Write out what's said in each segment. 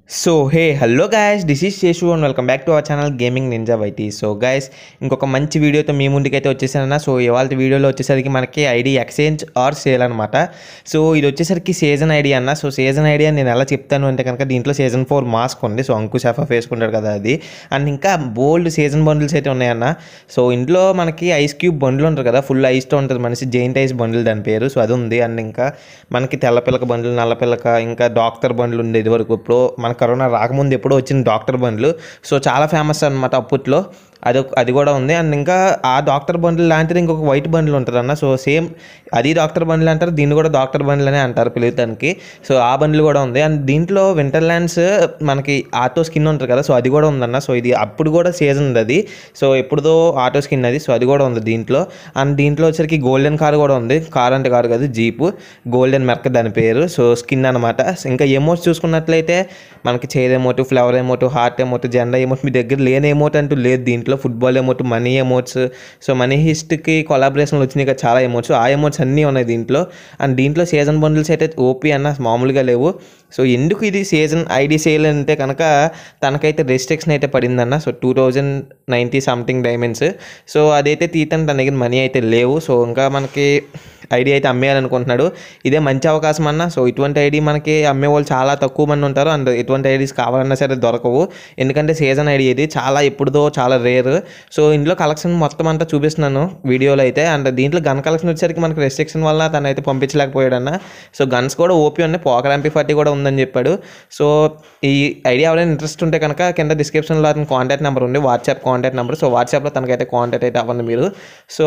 so hey hello guys this is Seshu and welcome back to our channel gaming ninja YT so guys ఇంకొక మంచి వీడియోతో మీ ముందుకైతే వచ్చేసానన్న so ఇవాళ వీడియోలో వచ్చేసరికి మనకి ఐడి ఎక్స్చేంజ్ ఆర్ సేల్ అనమాట సో ఇది వచ్చేసరికి సీజన్ ఐడి అన్న సో సీజన్ ఐడి అని నేను ఎలా చెప్తాను అంటే కనుక దీంట్లో సీజన్ ఫోర్ మాస్క్ ఉంది సో అంకుష్ ఎఫ్ఎఫ్ వేసుకుంటాడు కదా అది అండ్ ఇంకా బోల్డ్ సీజన్ బండిల్స్ అయితే ఉన్నాయన్న సో ఇంట్లో మనకి ఐస్ క్యూబ్ బండిల్ ఉంటుంది కదా ఫుల్ ఐస్తో ఉంటుంది మనిషి జైంట్ ఐస్ బండిల్ దాని పేరు సో అది ఉంది అండ్ ఇంకా మనకి తెల్లపిల్లక బండ్లు నల్లపిల్లక ఇంకా డాక్టర్ బండ్లు ఉంది ఇది వరకు ఇప్పుడు మన కరోనా రాకముందు ఎప్పుడో వచ్చిన డాక్టర్ బండ్లు సో చాలా ఫేమస్ అనమాట అప్పట్లో అది ఒక- అది కూడా ఉంది అండ్ ఇంకా ఆ డాక్టర్ బండ్లు లాంటిది ఇంకొక వైట్ బండ్లు ఉంటుంది అన్న సో సేమ్ అది డాక్టర్ బండ్లు అంటారు దీన్ని కూడా డాక్టర్ బండ్లు అనే అంటారు పిలుగుతానికి సో ఆ బండ్లు కూడా ఉంది అండ్ దీంట్లో వింటర్ ల్యాండ్స్ మనకి ఆటో స్కిన్ ఉంటుంది కదా సో అది కూడా ఉందన్న సో ఇది అప్పుడు కూడా సీజన్ ఉంది అది సో ఎప్పుడుదో ఆటో స్కిన్ అది సో అది కూడా ఉంది దీంట్లో అండ్ దీంట్లో వచ్చరికి గోల్డెన్ కార్ కూడా ఉంది కార్ అంటే కారు కాదు జీపు గోల్డెన్ మెర్క్ దాని పేరు సో స్కిన్ అనమాట ఇంకా ఎమోట్స్ చూసుకున్నట్లయితే మనకి chair emote flower emote heart emote జెండా ఎమోట్ మీ దగ్గర లేని ఎమోట్ అంటూ లేదు దీంట్లో football emote money emotes so money హిస్ట్కి కొలాబరేషన్లు వచ్చినాయి కదా చాలా ఎమోట్స్ ఆ ఎమోట్స్ అన్నీ ఉన్నాయి దీంట్లో అండ్ దీంట్లో సీజన్ బండిల్స్ అయితే ఓపీ అన్న మామూలుగా లేవు సో ఎందుకు ఇది సీజన్ ఐడి సేల్ అంటే కనుక తనకైతే రెస్ట్రిక్షన్ అయితే పడిందన్న so two thousand ninety something diamonds so అదైతే తీయటానికి తన దగ్గర మనీ అయితే లేవు సో ఇంకా మనకి ఐడి అయితే అమ్మేయాలనుకుంటున్నాడు ఇదే మంచి అవకాశం అన్న సో ఇటువంటి ఐడి మనకి అమ్మే వాళ్ళు చాలా తక్కువ మంది ఉంటారు అండ్ ఎటువంటి ఐడీస్ కావాలన్నా సరే దొరకవు ఎందుకంటే సీజన్ ఐడి ఇది చాలా ఎప్పుడుదో చాలా రేర్ సో ఇందులో కలెక్షన్ మొత్తం అంతా చూపిస్తున్నాను వీడియోలో అయితే అండ్ దీంట్లో గన్ కలెక్షన్ వచ్చేసరికి మనకి రెస్ట్రిక్షన్ వల్ల తను అయితే పంపించలేకపోయాడన్న సో గన్స్ కూడా ఓపీ ఉన్నాయి పోకర్ ఎంపీ ఫార్టీ కూడా ఉందని చెప్పాడు సో ఈ ఐడియా ఎవరైనా ఇంట్రెస్ట్ ఉంటే కనుక కింద డిస్క్రిప్షన్లో అతని కాంటాక్ట్ నెంబర్ ఉంది వాట్సాప్ కాంటాక్ట్ నెంబర్ సో వాట్సాప్లో తనకైతే కాంటాక్ట్ అయితే అవ్వండి మీరు సో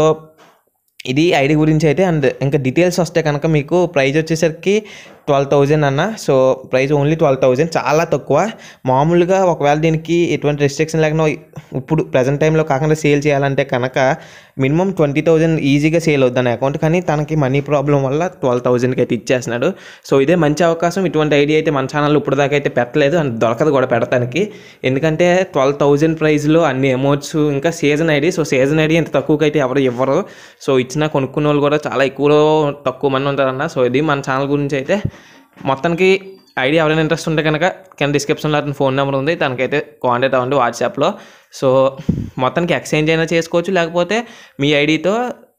ఇది ఐడి గురించి అయితే అండ్ ఇంకా డీటెయిల్స్ వస్తే కనుక మీకు ప్రైస్ వచ్చేసరికి ట్వెల్వ్ థౌజండ్ అన్న so price only twelve thousand చాలా తక్కువ మామూలుగా ఒకవేళ దీనికి ఎటువంటి రెస్ట్రిక్షన్ లేకుండా ఇప్పుడు ప్రజెంట్ టైంలో కాకుండా సేల్ చేయాలంటే కనుక మినిమం ట్వంటీ థౌజండ్ ఈజీగా సేల్ అవుద్ది అకౌంట్ కానీ తనకి మనీ ప్రాబ్లం వల్ల ట్వెల్వ్ థౌజండ్కి అయితే ఇచ్చేస్తున్నాడు సో ఇదే మంచి అవకాశం ఇటువంటి ఐడియా అయితే మన ఛానల్ ఇప్పుడు దాకా అయితే పెట్టలేదు అండ్ దొరకదు కూడా పెడతానికి ఎందుకంటే ట్వెల్వ్ థౌజండ్ ప్రైస్లో అన్ని అమౌంట్స్ ఇంకా season ID so season ID ఎంత తక్కువకి అయితే ఎవరు ఇవ్వరు సో ఇచ్చిన కొనుక్కున్న వాళ్ళు కూడా చాలా ఎక్కువలో తక్కువ మంది ఉంటారన్న సో ఇది మన ఛానల్ గురించి అయితే మొత్తానికి ఐడియా ఎవరైనా ఇంట్రెస్ట్ ఉంటే కనుక కింద డిస్క్రిప్షన్లో అతని ఫోన్ నెంబర్ ఉంది తనకైతే కాంటాక్ట్ అవ్వండి వాట్సాప్లో సో మొత్తానికి ఎక్స్చేంజ్ అయినా చేసుకోవచ్చు లేకపోతే మీ ఐడితో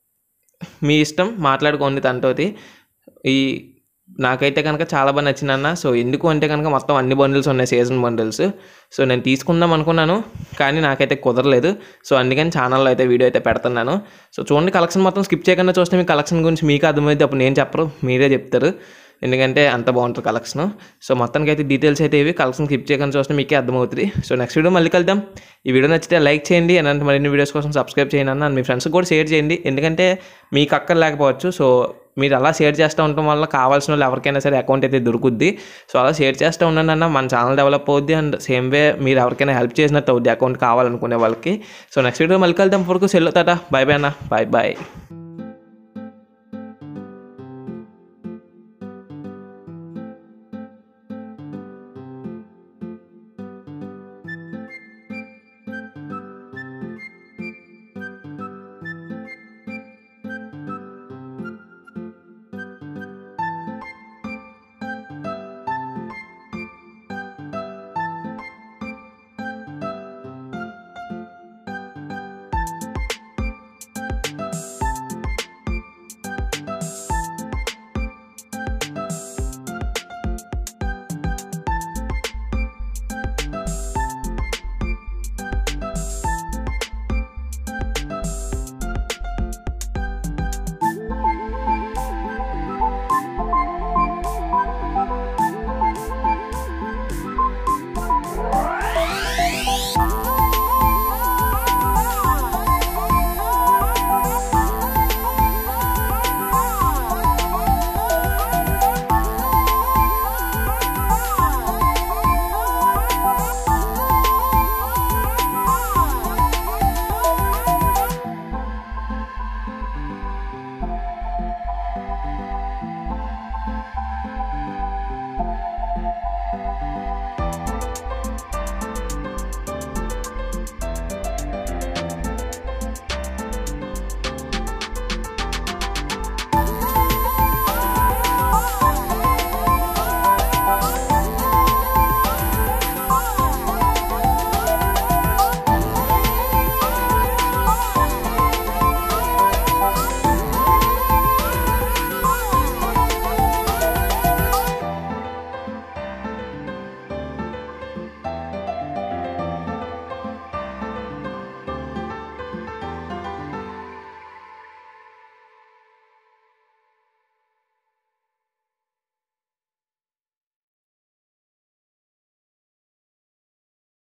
మీ ఇష్టం మాట్లాడుకోండి తనతోటి ఈ నాకైతే కనుక చాలా బాగా నచ్చిందన్న సో ఎందుకు అంటే కనుక మొత్తం అన్ని బండిల్స్ ఉన్నాయి సీజన్ బండిల్స్ సో నేను తీసుకుందాం అనుకున్నాను కానీ నాకైతే కుదరలేదు సో అందుకని ఛానల్లో అయితే వీడియో అయితే పెడుతున్నాను సో చూడండి కలెక్షన్ మొత్తం స్కిప్ చేయకుండా చూస్తే మీ కలెక్షన్ గురించి మీకు అర్థమైతే అప్పుడు నేను చెప్పరు మీరే చెప్తారు ఎందుకంటే అంత బాగుంటుంది కలెక్షన్ సో మొత్తానికి అయితే డీటెయిల్స్ అయితే ఇవి కలెక్షన్ స్కిప్ చేయకుండా చూస్తే మీకే అర్థమవుతుంది సో నెక్స్ట్ వీడియో మళ్ళీ కలుద్దాం ఈ వీడియో నచ్చితే లైక్ చేయండి అలాంటి మరిన్ని వీడియోస్ కోసం సబ్స్క్రైబ్ చేయండి అన్న మీ ఫ్రెండ్స్కి కూడా షేర్ చేయండి ఎందుకంటే మీకు అక్కడ లేకపోవచ్చు సో మీరు అలా షేర్ చేస్తూ ఉండటం వల్ల కావాల్సిన వాళ్ళు ఎవరికైనా సరే అకౌంట్ అయితే దొరుకుద్ది సో అలా షేర్ చేస్తూ ఉండండి అన్న మన ఛానల్ డెవలప్ అవుద్ది అండ్ సేమ్ వే మీరు ఎవరికైనా హెల్ప్ చేసినట్టు అవుద్ది అకౌంట్ కావాలనుకునే వాళ్ళకి సో నెక్స్ట్ వీడియో మళ్ళీ కలుద్దాం వరకు సెల్ తాట బాయ్ బాయ్ అన్న బాయ్ బాయ్